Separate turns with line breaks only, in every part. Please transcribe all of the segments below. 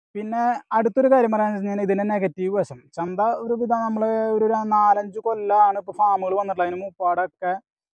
പിന്നെ അടുത്തൊരു കാര്യം പറയാന്ന് വെച്ച് കഴിഞ്ഞാൽ ഇതിന്റെ നെഗറ്റീവ് വശം ചന്ത ഒരു വിധം നമ്മൾ ഒരു ര- നാലഞ്ച് കൊല്ലാണ് ഇപ്പോൾ ഫാമുകൾ വന്നിട്ടുള്ളത് അതിന് മുപ്പാടൊക്കെ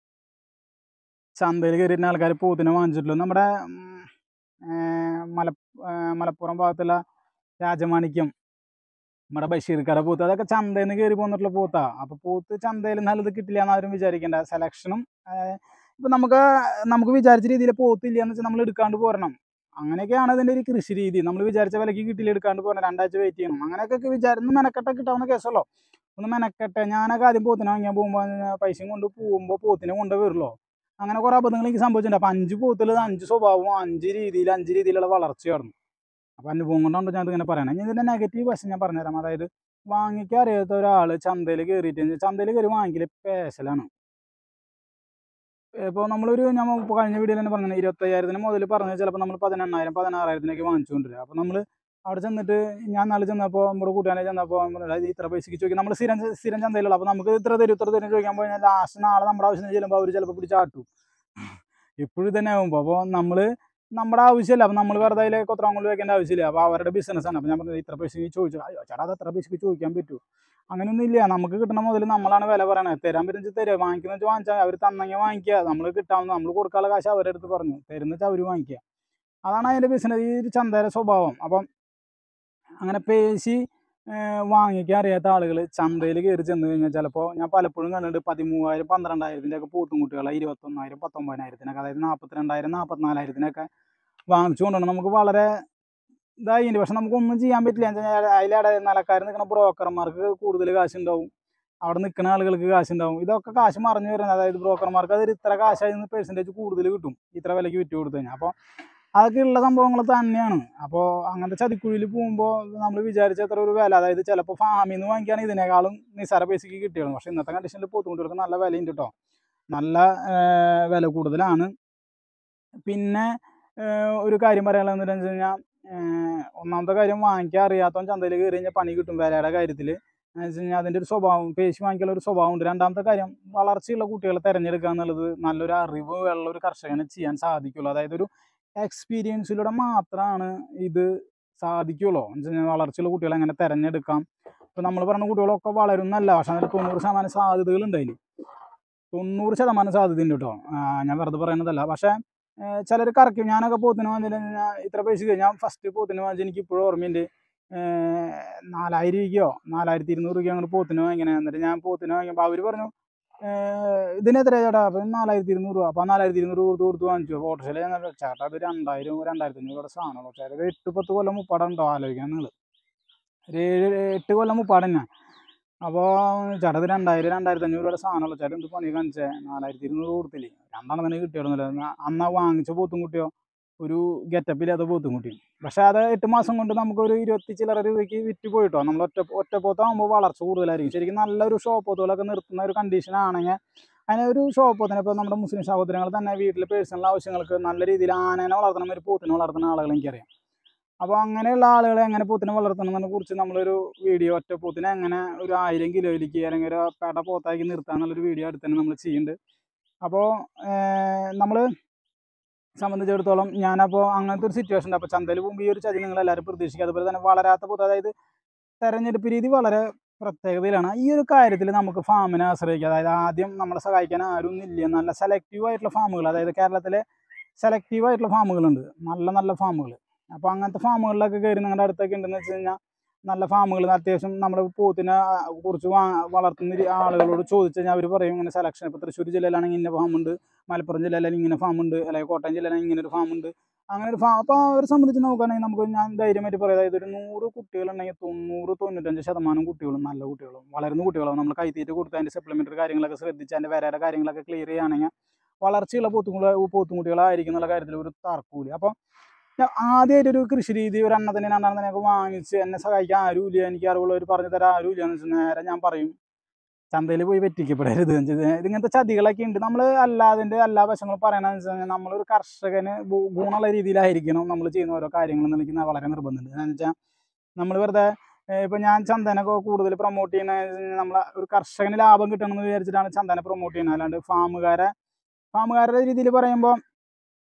ചന്തയിൽ കയറിയിരുന്ന ആൾക്കാർ പോത്തിനെ വാങ്ങിച്ചിട്ടുള്ളൂ നമ്മുടെ ഉം, ഏർ മല ഏർ മലപ്പുറം ഭാഗത്തുള്ള രാജമാണിക്യം നമ്മുടെ ബഷീർക്കട പോത്ത് അതൊക്കെ ചന്തയിൽ നിന്ന് കയറി പോന്നിട്ടുള്ള പോത്താ അപ്പോൾ പോത്ത് ചന്തയിൽ നല്ലത് കിട്ടില്ല എന്ന് ആരും വിചാരിക്കേണ്ട സെലക്ഷനും ഇപ്പം നമുക്ക് നമുക്ക് വിചാരിച്ച രീതിയിൽ പോത്തില്ല എന്ന് വെച്ചാൽ നമ്മൾ എടുക്കാണ്ട് പോരണം അങ്ങനെയൊക്കെയാണ് ഇതിൻ്റെ ഒരു കൃഷി രീതി നമ്മൾ വിചാരിച്ച വിലക്ക് കിട്ടില്ല എടുക്കാണ്ട് പോരണം രണ്ടാഴ്ച വെയിറ്റ് ചെയ്യണം അങ്ങനെയൊക്കെ വിചാരിച്ച് മെനക്കെട്ട കിട്ടാവുന്ന കേസല്ലോ ഒന്ന് മെനക്കെട്ടെ ഞാനൊക്കെ ആദ്യം പോത്തിനെ വാങ്ങിയാൽ പോകുമ്പോൾ പൈസയും കൊണ്ട് പോകുമ്പോൾ പോത്തിനെ കൊണ്ട് വരുള്ളൂ അങ്ങനെ കുറേ അബദ്ധങ്ങൾ എനിക്ക് സംഭവിച്ചിട്ടുണ്ട് അപ്പം അഞ്ച് പോത്തിൽ അഞ്ച് സ്വഭാവവും അഞ്ച് രീതിയിൽ അഞ്ച് രീതിയിലുള്ള വളർച്ചയായിരുന്നു അപ്പം അനുഭവം കൊണ്ടാണ് ഞാൻ ഇതിങ്ങനെ പറയണത് ഇനി ഇതിൻ്റെ നെഗറ്റീവ് വശം ഞാൻ പറഞ്ഞുതരാം അതായത് വാങ്ങിക്കാൻ അറിയാത്ത ഒരാൾ ചന്തയിൽ കയറിയിട്ട് ചന്തയിൽ കയറി വാങ്ങിക്കൽ പേശലാണ് ഇപ്പോൾ നമ്മളൊരു ഞാൻ ഇപ്പോൾ കഴിഞ്ഞ വീഡിയോയിൽ തന്നെ പറഞ്ഞു ഇരുപത്തയ്യായിരത്തിന് മുതൽ പറഞ്ഞത് ചിലപ്പോൾ നമ്മൾ പതിനെണ്ണായിരം പതിനാറായിരത്തിനൊക്കെ വാങ്ങിച്ചുകൊണ്ടിരിക്കുക അപ്പോൾ നമ്മൾ അവിടെ ചെന്നിട്ട് ഞാൻ നാളെ ചെന്നപ്പോൾ നമ്മുടെ കൂട്ടുകാരെ ചെന്നപ്പോൾ ഇത് ഇത്ര പൈസക്ക് ചോദിക്കും നമ്മൾ സ്ഥിരം സ്ഥിരം ചന്തയിലുള്ള അപ്പോൾ നമുക്ക് ഇത്ര തരും ഇത്ര തരും ചോദിക്കാൻ പോയി ലാസ്റ്റ് നാളെ നമ്മുടെ ആവശ്യത്തിന് ചെല്ലുമ്പോൾ അവർ ചിലപ്പോൾ പിടിച്ചാട്ടും ഇപ്പോഴും തന്നെ ആകുമ്പോൾ അപ്പോൾ നമ്മൾ നമ്മുടെ ആവശ്യമില്ല അപ്പോൾ നമ്മൾ വെറുതെ അതിൽ കൊത്രാങ്കുള്ളിൽ വെക്കേണ്ട ആവശ്യമില്ല അപ്പോൾ അവരുടെ ബിസിനസ്സാണ് അപ്പോൾ ഞാൻ പറഞ്ഞത് ഇത്ര പൈസക്ക് ചോദിച്ചു അയ്യോ ചേട്ടാ അത് എത്ര പൈസക്ക് ചോദിക്കാൻ പറ്റൂ അങ്ങനെയൊന്നും ഇല്ല നമുക്ക് കിട്ടുന്ന മുതൽ നമ്മളാണ് വില പറയണത് തരാൻ പറ്റുന്ന തരുക വാങ്ങിക്കുന്ന വെച്ചാൽ വാങ്ങിച്ചാൽ അവർ തന്നെങ്കിൽ വാങ്ങിക്കുക നമ്മൾ കിട്ടാവുന്ന നമ്മൾ കൊടുക്കാനുള്ള കാശ് അവരുടെ അടുത്ത് പറഞ്ഞു തരുന്ന വെച്ചാൽ അവർ വാങ്ങിക്കുക അതാണ് അതിൻ്റെ ബിസിനസ് ഈ ഒരു ചന്തയുടെ സ്വഭാവം അപ്പം അങ്ങനെ പേശി ഏർ വാങ്ങിക്കാൻ അറിയാത്ത ആളുകൾ ചന്തയിൽ കയറി ചെന്ന് കഴിഞ്ഞാൽ ചിലപ്പോൾ ഞാൻ പലപ്പോഴും കണ്ടിട്ടുണ്ട് പതിമൂവായിരം പന്ത്രണ്ടായിരത്തിൻ്റെ ഒക്കെ പൂത്തുംകുട്ടികളെ ഇരുപത്തൊന്നായിരം പത്തൊമ്പതിനായിരത്തിനൊക്കെ അതായത് നാൽപ്പത്തിരണ്ടായിരം നാൽപ്പത്തിനാലായിരത്തിനൊക്കെ വാങ്ങിച്ചു കൊണ്ടുവരണം നമുക്ക് വളരെ ഇതായിട്ടുണ്ട് പക്ഷെ നമുക്കൊന്നും ചെയ്യാൻ പറ്റില്ല എന്ന് വെച്ചാൽ അതിലിടെ നിലക്കാർ നിൽക്കുന്ന ബ്രോക്കർമാർക്ക് കൂടുതൽ കാശുണ്ടാവും അവിടെ നിൽക്കുന്ന ആളുകൾക്ക് കാശുണ്ടാവും ഇതൊക്കെ കാശ് മറിഞ്ഞു വരുന്നത് അതായത് ബ്രോക്കർമാർക്ക് അതൊരു ഇത്ര കാശായി പെർസെൻറ്റേജ് കൂടുതൽ കിട്ടും ഇത്ര വിലയ്ക്ക് വിറ്റ് കൊടുത്തു കഴിഞ്ഞാൽ അപ്പോൾ അതൊക്കെ ഉള്ള സംഭവങ്ങൾ തന്നെയാണ് അപ്പോൾ അങ്ങനത്തെ ചതിക്കുഴിയിൽ പോകുമ്പോൾ നമ്മൾ വിചാരിച്ച അത്ര ഒരു വില അതായത് ചിലപ്പോൾ ഫാമിൽ നിന്ന് വാങ്ങിക്കുകയാണെങ്കിൽ ഇതിനേക്കാളും നിസ്സാര പൈസക്ക് കിട്ടിയിരുന്നു പക്ഷേ ഇന്നത്തെ കണ്ടീഷനിൽ പോത്തുകുട്ടികൾക്ക് നല്ല വിലയുണ്ട് കേട്ടോ നല്ല ഏർ, വില കൂടുതലാണ് പിന്നെ ഏർ, ഒരു കാര്യം പറയാനുള്ളത് എന്താണെന്ന് വെച്ച് കഴിഞ്ഞാൽ ഏർ, ഒന്നാമത്തെ കാര്യം വാങ്ങിക്കാൻ അറിയാത്തവൻ ചന്തയിൽ കയറി കഴിഞ്ഞാൽ പണി കിട്ടും വിലയുടെ കാര്യത്തിൽ എന്ന് വെച്ച് കഴിഞ്ഞാൽ അതിൻ്റെ ഒരു സ്വഭാവം പേശി വാങ്ങിക്കാനുള്ള ഒരു സ്വഭാവമുണ്ട് രണ്ടാമത്തെ കാര്യം വളർച്ചയുള്ള കുട്ടികളെ തിരഞ്ഞെടുക്കുക എന്നുള്ളത് നല്ലൊരു അറിവ് ഉള്ള ഒരു കർഷകന് ചെയ്യാൻ സാധിക്കുള്ളൂ അതായത് ഒരു എക്സ്പീരിയൻസിലൂടെ മാത്രമാണ് ഇത് സാധിക്കുള്ളൂ എന്ന് വെച്ച് കഴിഞ്ഞാൽ വളർച്ചയുള്ള കുട്ടികളെ എങ്ങനെ തിരഞ്ഞെടുക്കാം ഇപ്പം നമ്മൾ പറഞ്ഞ കുട്ടികളൊക്കെ വളരുന്നല്ല പക്ഷെ അതിൽ തൊണ്ണൂറ് ശതമാനം സാധ്യതകളുണ്ട് അതിൽ തൊണ്ണൂറ് ശതമാനം സാധ്യതയുണ്ട് കേട്ടോ ആ, ഞാൻ വെറുതെ പറയുന്നതല്ല പക്ഷേ ചിലർ കറക്കും ഞാനൊക്കെ പോത്തിന് വാങ്ങിച്ചു കഴിഞ്ഞാൽ ഇത്ര പൈസ ഞാൻ ഫസ്റ്റ് പോത്തിന് വാങ്ങിച്ച് എനിക്ക് ഇപ്പോഴും ഓർമ്മയുണ്ട് ഏർ നാലായിരം രൂപയ്ക്കോ നാലായിരത്തി ഇരുന്നൂറ് രൂപയ്ക്കോ അങ്ങോട്ട് പോത്തിന് വാങ്ങിക്കണേ എന്നിട്ട് ഞാൻ പോത്തിന് വാങ്ങിയപ്പോൾ അവർ പറഞ്ഞു ഏർ ഇതിന് എത്ര ചേട്ടാ അപ്പം നാലായിരത്തി ഇരുന്നൂറ് രൂപ അപ്പം നാലായിരത്തി ഇരുന്നൂറ് കൊടുത്ത് കൊടുത്ത് വാങ്ങിച്ചു അപ്പോൾ ഓട്ടോറിക്ഷയിൽ ചെന്നപ്പോൾ ചേട്ടാ അത് രണ്ടായിരം രണ്ടായിരത്തി അഞ്ഞൂറ് രൂപയുടെ സാധനമുള്ളൂ ചേട്ടാ ഒരു എട്ട് പത്ത് കൊല്ലം മുപ്പാടം ഉണ്ടോ ആലോചിക്കാൻ നിങ്ങൾ ഒരു ഏഴ് എട്ട് കൊല്ലം മുപ്പാടം തന്നെ അപ്പോൾ ചേട്ടാ ഇത് രണ്ടായിരം രണ്ടായിരത്തി അഞ്ഞൂറ് രൂപയുടെ സാധനമുള്ളൂ ചേട്ടൻ എന്ത് പണി കാണിച്ചേ നാലായിരത്തി ഇരുന്നൂറ് കൊടുത്തില്ലേ രണ്ടെണ്ണം തന്നെ കിട്ടിയിരുന്നില്ല അന്ന് ആ വാങ്ങിച്ച പോത്തും കുട്ടിയോ ഒരു ഗെറ്റപ്പ് ഇല്ലാത്ത പോത്തും കുട്ടിയും പക്ഷേ അത് എട്ട് മാസം കൊണ്ട് നമുക്കൊരു ഇരുപത്തി ചില്ലറ രൂപയ്ക്ക് വിറ്റ് പോയിട്ടോ നമ്മൾ ഒറ്റ ഒറ്റപ്പോത്താകുമ്പോൾ വളർച്ച കൂടുതലായിരിക്കും ശരിക്കും നല്ലൊരു ഷോപ്പോത്തുകളൊക്കെ നിർത്തുന്ന ഒരു കണ്ടീഷൻ ആണെങ്കിൽ അതിന് ഒരു ഷോപ്പോത്തിന് ഇപ്പോൾ നമ്മുടെ മുസ്ലിം സഹോദരങ്ങൾ തന്നെ വീട്ടിൽ പേഴ്സണൽ ആവശ്യങ്ങൾക്ക് നല്ല രീതിയിൽ ആനേനെ വളർത്തണം ഒരു പോത്തിനെ വളർത്തുന്ന ആളുകൾ എനിക്കറിയാം അപ്പോൾ അങ്ങനെയുള്ള ആളുകളെ എങ്ങനെ പോത്തിനെ വളർത്തണം കുറിച്ച് നമ്മളൊരു വീഡിയോ ഒറ്റ പോത്തിനെ എങ്ങനെ ഒരു ആയിരം കിലോയിലേക്ക് അല്ലെങ്കിൽ ഒരു പേട പോത്താക്കി നിർത്താൻ എന്നുള്ളൊരു വീഡിയോ അടുത്ത് തന്നെ നമ്മൾ ചെയ്യുന്നുണ്ട് അപ്പോൾ നമ്മൾ സംബന്ധിച്ചിടത്തോളം ഞാനപ്പോൾ അങ്ങനത്തെ ഒരു സിറ്റുവേഷൻ ഉണ്ട് അപ്പോൾ ചന്തയിൽ പോകുമ്പോൾ ഈ ഒരു ചതി നിങ്ങൾ എല്ലാവരും പ്രതീക്ഷിക്കുക അതുപോലെ തന്നെ വളരാത്ത പോത്ത് അതായത് തെരഞ്ഞെടുപ്പ് രീതി വളരെ പ്രത്യേകതയിലാണ് ഈ ഒരു കാര്യത്തിൽ നമുക്ക് ഫാമിനെ ആശ്രയിക്കുക അതായത് ആദ്യം നമ്മളെ സഹായിക്കാൻ ആരും ഇല്ല നല്ല സെലക്റ്റീവ് ആയിട്ടുള്ള ഫാമുകൾ അതായത് കേരളത്തിലെ സെലക്റ്റീവ് ആയിട്ടുള്ള ഫാമുകളുണ്ട് നല്ല നല്ല ഫാമുകൾ അപ്പോൾ അങ്ങനത്തെ ഫാമുകളിലൊക്കെ കയറി നിങ്ങളുടെ അടുത്തൊക്കെ ഉണ്ടെന്ന് വെച്ച് കഴിഞ്ഞാൽ നല്ല ഫാമുകൾ അത്യാവശ്യം നമ്മുടെ പോത്തിനെ കുറിച്ച് വാ വളർത്തുന്ന ഒരു ആളുകളോട് ചോദിച്ചു കഴിഞ്ഞാൽ അവർ പറയും ഇങ്ങനെ സെലക്ഷൻ ഇപ്പോൾ തൃശ്ശൂർ ജില്ലയിലാണെങ്കിൽ ഇന്ന ഫാമുണ്ട് മലപ്പുറം ജില്ലയിലാണെങ്കിൽ ഇങ്ങനെ ഫാമുണ്ട് അല്ലെങ്കിൽ കോട്ടയം ജില്ലയിലാണെങ്കിൽ ഇങ്ങനെ ഒരു ഫാമുണ്ട് അങ്ങനെ ഒരു ഫാം അപ്പോൾ അവരെ സംബന്ധിച്ച് നോക്കുകയാണെങ്കിൽ നമുക്ക് ഞാൻ ധൈര്യമായിട്ട് പറയാം അതായത് ഒരു നൂറ് കുട്ടികളുണ്ടെങ്കിൽ തൊണ്ണൂറ് തൊണ്ണൂറ്റഞ്ച് ശതമാനം കുട്ടികളും നല്ല കുട്ടികളും വളരുന്ന കുട്ടികളും നമ്മൾ കൈത്തീറ്റ കൊടുത്ത് അതിൻ്റെ സപ്ലിമെൻ്ററി കാര്യങ്ങളൊക്കെ ശ്രദ്ധിച്ച് അതിൻ്റെ വരയുടെ കാര്യങ്ങളൊക്കെ ക്ലിയർ ചെയ്യുകയാണെങ്കിൽ വളർച്ചയുള്ള പോത്തുകുള പോത്തുകുട്ടികളായിരിക്കും എന്നുള്ള കാര്യത്തിൽ ഒരു തർക്കമില്ല അപ്പോൾ ഞാൻ ആദ്യമായിട്ട് ഒരു കൃഷി രീതി ഒരു എണ്ണത്തിന് രണ്ടെണ്ണത്തിനൊക്കെ വാങ്ങിച്ച് എന്നെ സഹായിക്കാൻ ആരുമില്ല എനിക്ക് അറിവുള്ളവർ പറഞ്ഞു തരാൻ ആരുമില്ല എന്ന് വെച്ചാൽ നേരെ ഞാൻ പറയും ചന്തയിൽ പോയി പറ്റിക്കപ്പെടരുത് എന്ന് വെച്ചാൽ ഇതിങ്ങനത്തെ ചതികളൊക്കെ ഉണ്ട് നമ്മൾ അല്ലാതിൻ്റെ എല്ലാ വശങ്ങളും പറയണമെന്ന് വെച്ച് കഴിഞ്ഞാൽ നമ്മളൊരു കർഷകന് ഗു- ഗുണമുള്ള രീതിയിലായിരിക്കണം നമ്മൾ ചെയ്യുന്ന ഓരോ കാര്യങ്ങളും എനിക്ക് വളരെ നിർബന്ധമുണ്ട് എന്ന് വെച്ചാൽ നമ്മൾ വെറുതെ ഇപ്പം ഞാൻ ചന്ദനൊക്കെ കൂടുതൽ പ്രൊമോട്ട് ചെയ്യുന്ന നമ്മൾ ഒരു കർഷകന് ലാഭം കിട്ടണമെന്ന് വിചാരിച്ചിട്ടാണ് ചന്ദന പ്രൊമോട്ട് ചെയ്യുന്നത് അല്ലാണ്ട് ഫാമുകാരെ ഫാമുകാരുടെ രീതിയിൽ പറയുമ്പോൾ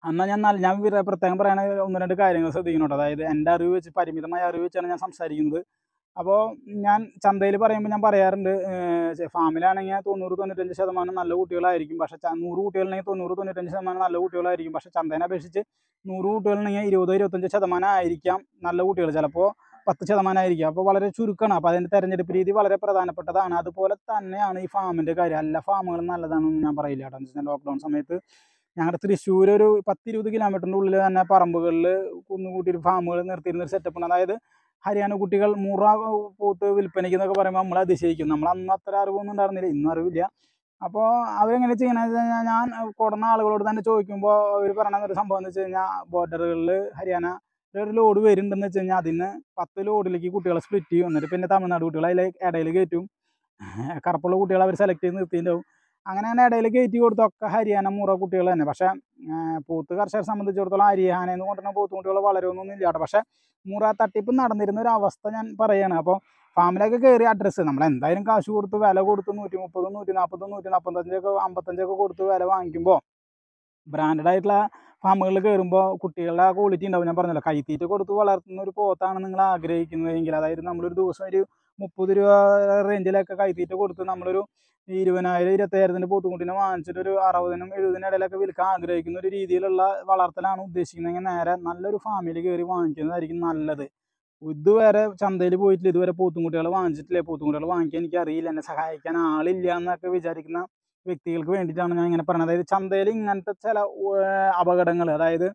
എന്നാൽ ഞാൻ നല്ല ഞാൻ വിര- പ്രത്യേകം പറയണ ഒന്ന് രണ്ട് കാര്യങ്ങൾ ശ്രദ്ധിക്കണം കേട്ടോ അതായത് എൻ്റെ അറിവ് വെച്ച് പരിമിതമായ അറിവ് വെച്ചാണ് ഞാൻ സംസാരിക്കുന്നത് അപ്പോൾ ഞാൻ ചന്തയിൽ പറയുമ്പോൾ ഞാൻ പറയാറുണ്ട് ഏഹ് ഫാമിലാണെങ്കിൽ തൊണ്ണൂറ് തൊണ്ണൂറ്റഞ്ച് ശതമാനം നല്ല കുട്ടികളായിരിക്കും പക്ഷേ ച- നൂറ് കുട്ടികളുണ്ടെങ്കിൽ തൊണ്ണൂറ് തൊണ്ണൂറ്റഞ്ച് ശതമാനം നല്ല കുട്ടികളായിരിക്കും പക്ഷേ ചന്തേനെ അപേക്ഷിച്ച് നൂറ് കുട്ടികളുണ്ടെങ്കിൽ ഇരുപത് ഇരുപത്തഞ്ച് ശതമാനം ആയിരിക്കാം നല്ല കുട്ടികൾ ചിലപ്പോൾ പത്ത് ശതമാനം ആയിരിക്കും അപ്പോൾ വളരെ ചുരുക്കമാണ് അപ്പോൾ അതിൻ്റെ തെരഞ്ഞെടുപ്പ് രീതി വളരെ പ്രധാനപ്പെട്ടതാണ് അതുപോലെ തന്നെയാണ് ഈ ഫാമിൻ്റെ കാര്യം എല്ലാ ഫാമുകളും നല്ലതാണെന്ന് ഞാൻ പറയില്ല കേട്ടോ എന്ന് വെച്ചാൽ ലോക്ക്ഡൗൺ സമയത്ത് ഞങ്ങളുടെ തൃശ്ശൂർ ഒരു പത്തിരുപത് കിലോമീറ്ററിൻ്റെ ഉള്ളിൽ തന്നെ പറമ്പുകളിൽ കുന്നുകൂട്ടി ഫാമുകൾ നിർത്തിയിരുന്ന ഒരു സെറ്റപ്പാണ് അതായത് ഹരിയാന കുട്ടികൾ മുറ പോത്ത് വിൽപ്പനയ്ക്ക് എന്നൊക്കെ പറയുമ്പോൾ നമ്മൾ അതിശയിക്കും നമ്മൾ അന്ന് അത്ര അറിവൊന്നും ഉണ്ടായിരുന്നില്ല ഇന്നും അറിവില്ല അപ്പോൾ അവരെങ്ങനെ ചെയ്യണമെന്ന് വെച്ച് കഴിഞ്ഞാൽ ഞാൻ കൊടുന്ന ആളുകളോട് തന്നെ ചോദിക്കുമ്പോൾ അവർ പറയണ ഒരു സംഭവം എന്ന് വെച്ച് കഴിഞ്ഞാൽ ബോർഡറുകളിൽ ഹരിയാന ഒരു ലോഡ് വരുന്നുണ്ടെന്ന് വെച്ച് കഴിഞ്ഞാൽ അതിന് പത്ത് ലോഡിലേക്ക് കുട്ടികളെ സ്പ്ലിറ്റ് ചെയ്യും എന്നിട്ട് പിന്നെ തമിഴ്നാട് കുട്ടികളെ അതിൽ ഇടയിൽ കയറ്റും കറുപ്പുള്ള കുട്ടികളെ അവർ സെലക്ട് ചെയ്ത് നിർത്തിയിട്ടുണ്ടാവും അങ്ങനെ തന്നെ ഇടയിൽ കയറ്റി കൊടുത്തൊക്കെ ഹരിയാന മുറ കുട്ടികൾ തന്നെ പക്ഷേ പോത്ത് കർഷകരെ സംബന്ധിച്ചിടത്തോളം ഹരിയാനയിൽ നിന്ന് കൊണ്ടുവരുന്ന പോത്ത് കുട്ടികൾ വളരെയൊന്നും ഇല്ല കേട്ടോ പക്ഷേ മുറ തട്ടിപ്പ് നടന്നിരുന്ന ഒരു അവസ്ഥ ഞാൻ പറയുകയാണ് അപ്പോൾ ഫാമിലൊക്കെ കയറി അഡ്രസ്സ് നമ്മൾ എന്തായാലും കാശ് കൊടുത്ത് വില കൊടുത്ത് നൂറ്റി മുപ്പതും നൂറ്റി നാൽപ്പതും നൂറ്റി നാൽപ്പത്തഞ്ചൊക്കെ അമ്പത്തഞ്ചൊക്കെ കൊടുത്ത് വില വാങ്ങിക്കുമ്പോൾ ബ്രാൻഡഡ് ആയിട്ടുള്ള ഫാമുകളിൽ കയറുമ്പോൾ കുട്ടികളുടെ ആ ക്വാളിറ്റി ഉണ്ടാവും ഞാൻ പറഞ്ഞല്ലോ കൈത്തീറ്റ കൊടുത്ത് വളർത്തുന്ന ഒരു പോത്താണ് നിങ്ങൾ ആഗ്രഹിക്കുന്നതെങ്കിൽ അതായത് നമ്മളൊരു ദിവസം ഒരു മുപ്പത് രൂപ റേഞ്ചിലൊക്കെ കൈത്തീറ്റ കൊടുത്ത് നമ്മളൊരു ഇരുപതിനായിരം ഇരുപത്തയ്യായിരത്തിൻ്റെ പോത്തുകുട്ടിനെ വാങ്ങിച്ചിട്ട് ഒരു അറുപതിനും എഴുപതിനും ഇടയിലൊക്കെ വിൽക്കാൻ ആഗ്രഹിക്കുന്ന ഒരു രീതിയിലുള്ള വളർത്തലാണ് ഉദ്ദേശിക്കുന്നതെങ്കിൽ നേരെ നല്ലൊരു ഫാമിൽ കയറി വാങ്ങിക്കുന്നതായിരിക്കും നല്ലത് ഇതുവരെ ചന്തയിൽ പോയിട്ടില്ല ഇതുവരെ പോത്തുംകുട്ടികളെ വാങ്ങിച്ചിട്ടില്ല പോത്തുംകുട്ടികളെ വാങ്ങിക്കാൻ എനിക്ക് അറിയില്ല എന്നെ സഹായിക്കാൻ ആളില്ല എന്നൊക്കെ വിചാരിക്കുന്ന വ്യക്തികൾക്ക് വേണ്ടിയിട്ടാണ് ഞാൻ ഇങ്ങനെ പറയുന്നത് അതായത് ചന്തയിൽ ഇങ്ങനത്തെ ചില അപകടങ്ങൾ അതായത്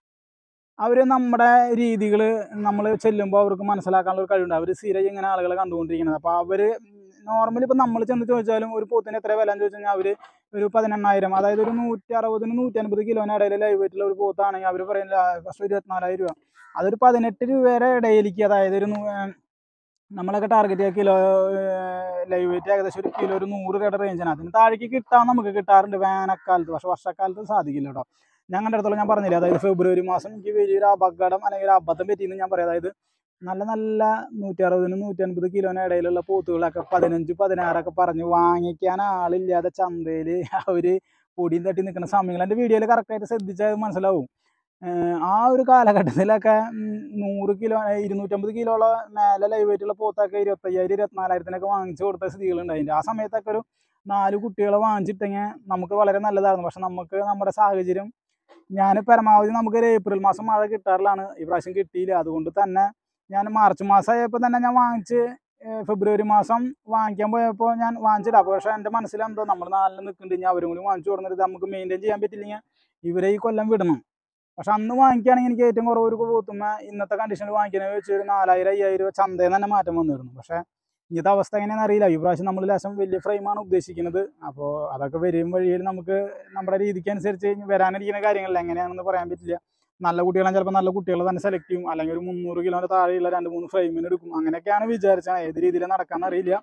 അവർ നമ്മുടെ രീതികൾ നമ്മൾ ചെല്ലുമ്പോൾ അവർക്ക് മനസ്സിലാക്കാനുള്ള ഒരു കഴിവുണ്ട് അവർ സ്ഥിരം ഇങ്ങനെ ആളുകളെ കണ്ടുകൊണ്ടിരിക്കുന്നത് അപ്പോൾ അവർ നോർമലി ഇപ്പം നമ്മൾ ചെന്ന് ചോദിച്ചാലും ഒരു പോത്തിന് എത്ര വില എന്ന് ചോദിച്ചു കഴിഞ്ഞാൽ അവർ ഒരു പതിനെണ്ണായിരം അതായത് ഒരു നൂറ്റി അറുപതിന് നൂറ്റി അൻപത് കിലോന് ഇടയിൽ ലൈവ് വെയിറ്റുള്ള ഒരു പോത്താണെങ്കിൽ അവർ പറയുന്നില്ല ഫസ്റ്റ് ഇരുപത്തിനാലായിരം രൂപ അതൊരു പതിനെട്ട് രൂപയുടെ ഇടയിലേക്ക് അതായത് ഒരു നൂ- ഏഹ് നമ്മളൊക്കെ ടാർഗറ്റ് ചെയ്യുക കിലോ ലൈവ് വെയിറ്റ് ഏകദേശം ഒരു കിലോ ഒരു നൂറ് രൂപയുടെ റേഞ്ചാണ് അതിന് താഴേക്ക് കിട്ടാൻ നമുക്ക് കിട്ടാറുണ്ട് വേനൽക്കാലത്ത് പക്ഷെ വർഷക്കാലത്ത് സാധിക്കില്ല കേട്ടോ ഞങ്ങളുടെ അടുത്തുള്ള ഞാൻ പറഞ്ഞില്ലേ അതായത് ഫെബ്രുവരി മാസം എനിക്ക് വലിയൊരു അപകടം അല്ലെങ്കിൽ ഒരു അബദ്ധം പറ്റിയെന്ന് ഞാൻ പറയാം അതായത് നല്ല നല്ല നൂറ്റി അറുപതിനും നൂറ്റി അൻപത് കിലോന് ഇടയിലുള്ള പോത്തുകളൊക്കെ പതിനഞ്ച് പതിനാറൊക്കെ പറഞ്ഞ് വാങ്ങിക്കാൻ ആളില്ലാതെ ചന്തയിൽ അവർ പൊടിയും തട്ടി നിൽക്കുന്ന സമയങ്ങൾ എൻ്റെ വീഡിയോയിൽ കറക്റ്റായിട്ട് ശ്രദ്ധിച്ചാൽ മനസ്സിലാവും ഏഹ് ആ ഒരു കാലഘട്ടത്തിലൊക്കെ ഉം, നൂറ് കിലോ ഏഹ് ഇരുന്നൂറ്റമ്പത് കിലോയുള്ള മേലെ ലൈവ് ആയിട്ടുള്ള പോത്തൊക്കെ ഇരുപത്തയ്യായിരം ഇരുപത്തിനാലായിരത്തിനൊക്കെ വാങ്ങിച്ചു കൊടുത്ത സ്ഥിതികളുണ്ടായിട്ടുണ്ട് ആ സമയത്തൊക്കെ ഒരു നാല് കുട്ടികളെ വാങ്ങിച്ചിട്ടെങ്കിൽ നമുക്ക് വളരെ നല്ലതായിരുന്നു പക്ഷെ നമുക്ക് നമ്മുടെ സാഹചര്യം ഞാൻ പരമാവധി നമുക്ക് ഒരു ഏപ്രിൽ മാസം മഴ കിട്ടാറിലാണ് ഈ പ്രാവശ്യം കിട്ടിയില്ല അതുകൊണ്ട് തന്നെ ഞാൻ മാർച്ച് മാസമായപ്പോൾ തന്നെ ഞാൻ വാങ്ങിച്ച് ഏഹ് ഫെബ്രുവരി മാസം വാങ്ങിക്കാൻ പോയപ്പോൾ ഞാൻ വാങ്ങിച്ചില്ല അപ്പോൾ പക്ഷേ എൻ്റെ മനസ്സിലെന്തോ നമ്മൾ നാലിൽ നിൽക്കുന്നുണ്ട് ഇനി അവരും കൂടി വാങ്ങിച്ചു കൊടുത്തിട്ട് നമുക്ക് മെയിൻറ്റെയിൻ ചെയ്യാൻ പറ്റില്ലെങ്കിൽ ഇവരെ ഈ കൊല്ലം വിടണം പക്ഷെ അന്ന് വാങ്ങിക്കുകയാണെങ്കിൽ എനിക്ക് ഏറ്റവും കുറവ് ഒരു പോത്തുമ്മ ഇന്നത്തെ കണ്ടീഷനിൽ വാങ്ങിക്കണമെന്ന് വെച്ച് ഒരു നാലായിരം അയ്യായിരം രൂപ ചന്തയിൽ നിന്ന് തന്നെ മാറ്റം വന്നിരുന്നു പക്ഷേ ഇന്നത്തെ അവസ്ഥ എങ്ങനെയാണെന്ന് അറിയില്ല ഈ പ്രാവശ്യം നമ്മൾ ലേശം വലിയ ഫ്രെയിമാണ് ഉദ്ദേശിക്കുന്നത് അപ്പോൾ അതൊക്കെ വരും വഴിയിൽ നമുക്ക് നമ്മുടെ രീതിക്ക് അനുസരിച്ച് ഇനി വരാനിരിക്കുന്ന കാര്യങ്ങളിൽ എങ്ങനെയാണെന്ന് പറയാൻ പറ്റില്ല നല്ല കുട്ടികളെ ചിലപ്പോൾ നല്ല കുട്ടികളെ തന്നെ സെലക്ട് ചെയ്യും അല്ലെങ്കിൽ ഒരു മുന്നൂറ് കിലോൻ്റെ താഴെയുള്ള രണ്ട് മൂന്ന് ഫ്രെയിമിന് എടുക്കും അങ്ങനെയൊക്കെയാണ് വിചാരിച്ചത് ഏത് രീതിയിൽ നടക്കാന്ന് അറിയില്ല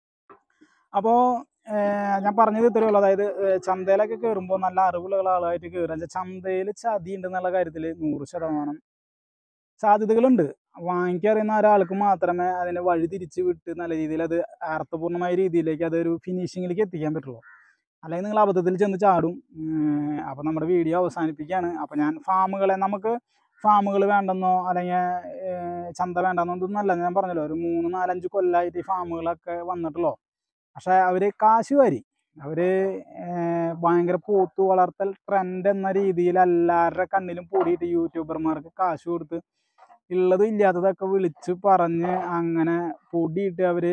അപ്പോൾ ഞാൻ പറഞ്ഞത് ഇത്രയേ ഉള്ളൂ അതായത് ഏഹ് ചന്തയിലൊക്കെ കയറുമ്പോൾ നല്ല അറിവുള്ള ആളായിട്ട് കയറുക ചന്തയിൽ ചതി ഉണ്ടെന്നുള്ള കാര്യത്തിൽ നൂറ് ശതമാനം സാധ്യതകളുണ്ട് വാങ്ങിക്കറിയുന്ന ഒരാൾക്ക് മാത്രമേ അതിനെ വഴി തിരിച്ച് വിട്ട് നല്ല രീതിയിൽ അത് അർത്ഥപൂർണമായ രീതിയിലേക്ക് അതൊരു ഫിനിഷിങ്ങിലേക്ക് എത്തിക്കാൻ പറ്റുള്ളൂ അല്ലെങ്കിൽ നിങ്ങൾ അബദ്ധത്തിൽ ചെന്ന് ചാടും അപ്പോൾ നമ്മുടെ വീഡിയോ അവസാനിപ്പിക്കുകയാണ് അപ്പോൾ ഞാൻ ഫാമുകളെ നമുക്ക് ഫാമുകൾ വേണ്ടെന്നോ അല്ലെങ്കിൽ ഏഹ് ചന്ത വേണ്ടെന്നോ ഇതൊന്നല്ല ഞാൻ പറഞ്ഞല്ലോ ഒരു മൂന്ന് നാലഞ്ച് കൊല്ലമായിട്ട് ഈ ഫാമുകളൊക്കെ വന്നിട്ടുള്ളൂ പക്ഷേ അവർ കാശ് വാരി അവർ ഭയങ്കര പോത്ത് വളർത്തൽ ട്രെൻഡ് എന്ന രീതിയിൽ എല്ലാവരുടെ കണ്ണിലും പൊടിയിട്ട് യൂട്യൂബർമാർക്ക് കാശ് കൊടുത്ത് ഉള്ളതും ഇല്ലാത്തതൊക്കെ വിളിച്ച് പറഞ്ഞ് അങ്ങനെ പൊടിയിട്ട് അവർ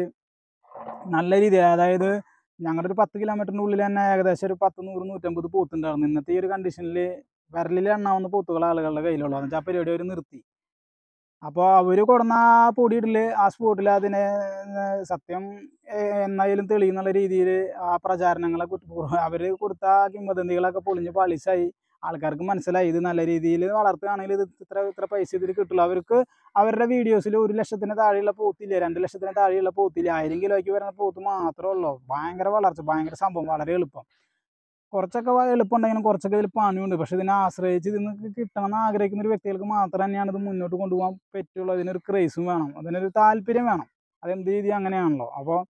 നല്ല രീതിയിൽ അതായത് ഞങ്ങളുടെ ഒരു പത്ത് കിലോമീറ്ററിൻ്റെ ഉള്ളിൽ തന്നെ ഏകദേശം ഒരു പത്ത് നൂറ് നൂറ്റമ്പത് പോത്തുണ്ടായിരുന്നു ഇന്നത്തെ ഈ ഒരു കണ്ടീഷനിൽ വിരലിൽ എണ്ണാവുന്ന പോത്തുകൾ ആളുകളുടെ കയ്യിലുള്ളൂ എന്ന് വെച്ചാൽ ആ പരിപാടി അവർ നിർത്തി അപ്പോൾ അവർ കൊടുന്ന ആ പൊടിയിടൽ ആ സ്പോട്ടിൽ അതിനെ ഏർ സത്യം ഏർ എന്നായാലും തെളിയുന്നുള്ള രീതിയിൽ ആ പ്രചാരണങ്ങളെ അവർ കൊടുത്ത ആ കിംവദന്തികളൊക്കെ പൊളിഞ്ഞ് പാളിസായി ആൾക്കാർക്ക് മനസ്സിലായി ഇത് നല്ല രീതിയിൽ വളർത്തുകയാണെങ്കിൽ ഇത് ഇത്ര ഇത്ര പൈസ ഇതിൽ കിട്ടുള്ളൂ അവർക്ക് അവരുടെ വീഡിയോസിൽ ഒരു ലക്ഷത്തിന് താഴെയുള്ള പോത്തില്ല രണ്ട് ലക്ഷത്തിന് താഴെയുള്ള പോത്തില്ല ആയിരം കിലോയ്ക്ക് വരുന്ന പോത്ത് മാത്രമേ ഉള്ളൂ ഭയങ്കര വളർച്ച ഭയങ്കര സംഭവം വളരെ എളുപ്പം കുറച്ചൊക്കെ വ- എളുപ്പം ഉണ്ടെങ്കിലും കുറച്ചൊക്കെ ഇതിൽ പണിയുണ്ട് പക്ഷെ ഇതിനെ ആശ്രയിച്ച് ഇതിന് കിട്ടണം എന്ന് ആഗ്രഹിക്കുന്ന ഒരു വ്യക്തികൾക്ക് മാത്രം തന്നെയാണ് ഇത് മുന്നോട്ട് കൊണ്ടുപോകാൻ പറ്റുള്ളൂ അതിനൊരു ക്രേസും വേണം അതിനൊരു താല്പര്യം വേണം അതെന്ത് രീതി അങ്ങനെയാണല്ലോ അപ്പോൾ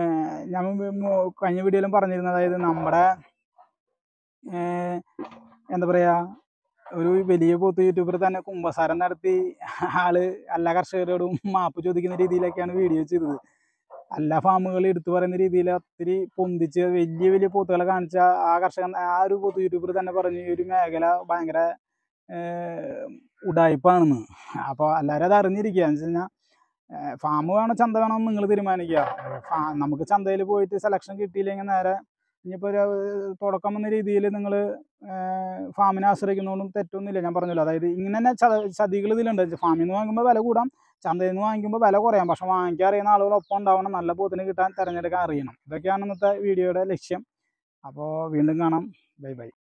ഞാൻ മുമ്പ് മു- കഴിഞ്ഞ വീഡിയോയിലും പറഞ്ഞിരുന്നു അതായത് നമ്മുടെ ഏർ എന്താ പറയുക ഒരു വലിയ പോത്ത് യൂട്യൂബർ തന്നെ കുമ്പസാരം നടത്തി ആള് എല്ലാ കർഷകരോടും മാപ്പ് ചോദിക്കുന്ന രീതിയിലൊക്കെയാണ് വീഡിയോ ചെയ്തത് എല്ലാ ഫാമുകളും എടുത്തു പറയുന്ന രീതിയിൽ ഒത്തിരി പൊന്തിച്ച് വലിയ വലിയ പോത്തുകളെ കാണിച്ച ആ കർഷകൻ ആ ഒരു പോത്ത് യൂട്യൂബർ തന്നെ പറഞ്ഞു ഈ ഒരു മേഖല ഭയങ്കര ഏഹ്, ഉഡായിപ്പാണെന്ന് അപ്പോൾ എല്ലാവരും അത് അറിഞ്ഞിരിക്കുക എന്ന് വെച്ച് കഴിഞ്ഞാൽ ഫാം വേണോ ചന്ത വേണോ എന്ന് നിങ്ങൾ തീരുമാനിക്കുക ഫാ നമുക്ക് ചന്തയിൽ പോയിട്ട് സെലക്ഷൻ കിട്ടിയില്ലെങ്കിൽ നേരെ ഇനിയിപ്പോൾ ഒരു തുടക്കം എന്ന രീതിയിൽ നിങ്ങൾ ഫാമിനെ ആശ്രയിക്കുന്നതുകൊണ്ടും തെറ്റൊന്നുമില്ല ഞാൻ പറഞ്ഞല്ലോ അതായത് ഇങ്ങനെ തന്നെ ച- ചതികൾ ഇതിലുണ്ട് ഫാമിൽ നിന്ന് വാങ്ങുമ്പോൾ വില കൂടാം ചന്തയിൽ നിന്ന് വാങ്ങിക്കുമ്പോൾ വില കുറയാം പക്ഷെ വാങ്ങിക്കാൻ അറിയുന്ന ആളുകൾ ഒപ്പം ഉണ്ടാവണം നല്ല പോത്തിന് കിട്ടാൻ തിരഞ്ഞെടുക്കാൻ അറിയണം ഇതൊക്കെയാണ് ഇന്നത്തെ വീഡിയോയുടെ ലക്ഷ്യം അപ്പോൾ വീണ്ടും കാണാം ബൈ ബൈ